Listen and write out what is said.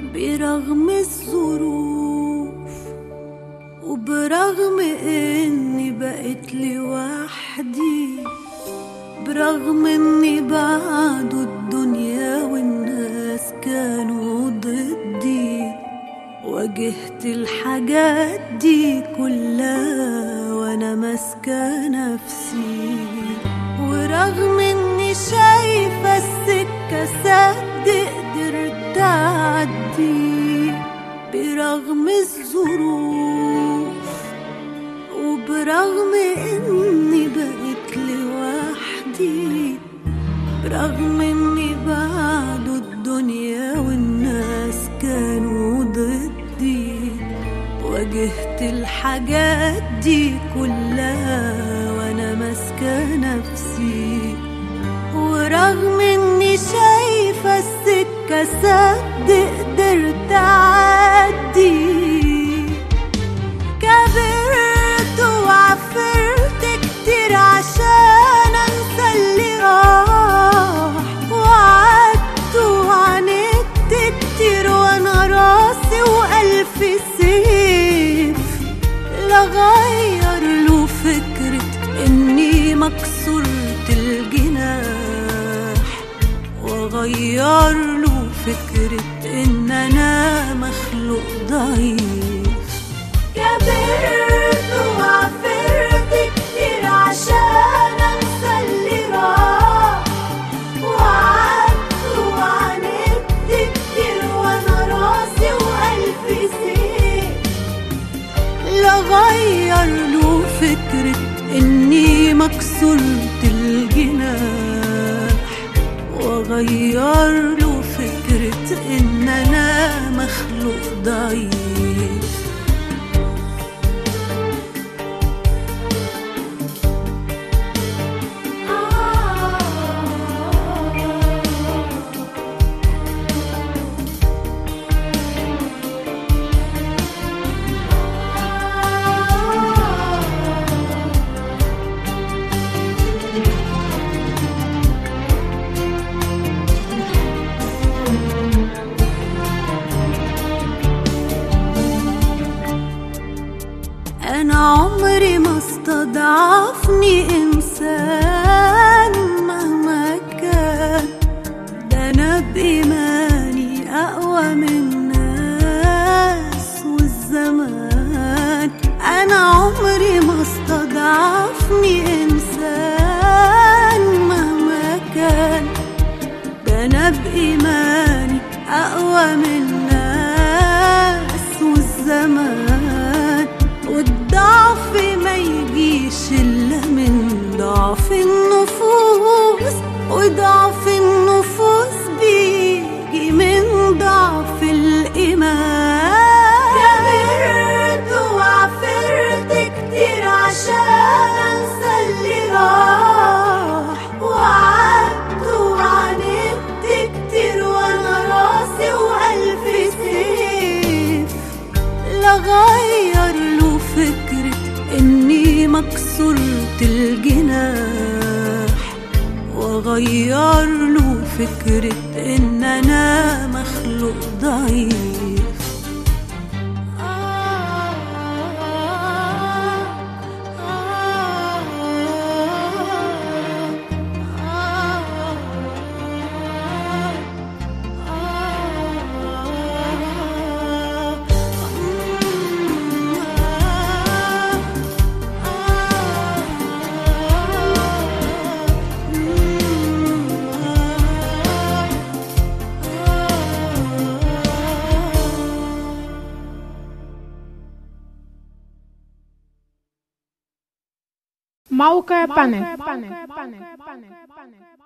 برغم الظروف وبرغم اني بقيت لوحدي برغم اني بعد الدنيا والناس كانوا ضدي واجهت الحاجات دي كلها وانا ماسكه نفسي ورغم اني شايفه السكه سد قدرت اعدي برغم الظروف وبرغم اني بقيت لوحدي برغم اني بعد الدنيا والناس كانوا ضدي واجهت الحاجات دي كلها وانا ماسكه نفسي ورغم اني شايفه السكه سد قدرت اعدي كبرت وعفرت كتير عشان انسى اللي راح وقعدت وعاندت كتير وانا راسي والف سيف لغير له فكرة اني مكسورة الجناح واغير له فكرة ان انا مخلوق ضعيف كبرت وعفرت كتير عشان انسى اللي راح وقعدت وعاندت كتير وانا راسي والف سيف لغير له فكرة اني مكسورة الجناح واغير له فكرة ان انا مخلوق ضعيف أنا عمري ما استضعفني إنسان مهما كان ده أنا بإيماني أقوى من الناس والزمان أنا عمري ما استضعفني إنسان مهما كان ده أنا بإيماني أقوى من الناس والزمان والضعف ما يجيش إلا من ضعف النفوس وضعف النفوس بيجي من ضعف الإيمان كبرت وعفرت كتير عشان أنسى اللي راح وقعدت وعاندت كتير وأنا راسي وألف سيف لغير له فكرة إني مكسورة الجناح وأغير له فكرة إن أنا مخلوق ضعيف موقع بانل